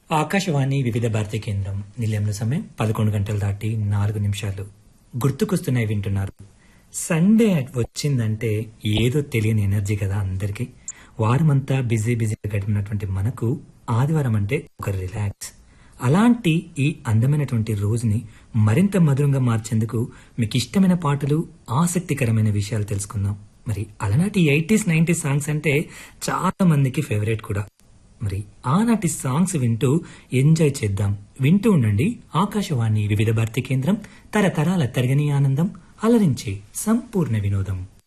ఆకాశవాణి వివిధ భారతి కేంద్రం నిలయంలో సమయం పదకొండు గంటలు దాటి నాలుగు నిమిషాలు గుర్తుకొస్తున్నాయి వింటున్నారు సండే వచ్చిందంటే ఏదో తెలియని ఎనర్జీ కదా అందరికి వారమంతా బిజీ బిజీగా గడిపినటువంటి మనకు ఆదివారం అంటే ఒక రిలాక్స్ అలాంటి ఈ అందమైనటువంటి రోజుని మరింత మధురంగా మార్చేందుకు మీకు ఇష్టమైన పాటలు ఆసక్తికరమైన విషయాలు తెలుసుకుందాం మరి అలనాటి ఎయిటీస్ నైన్టీస్ సాంగ్స్ అంటే చాలా మందికి ఫేవరెట్ కూడా మరి ఆనాటి సాంగ్స్ వింటూ ఎంజాయ్ చేద్దాం వింటూ ఉండండి ఆకాశవాణి వివిధ భారతి కేంద్రం తరతరాల తరగని ఆనందం అలరించే సంపూర్ణ వినోదం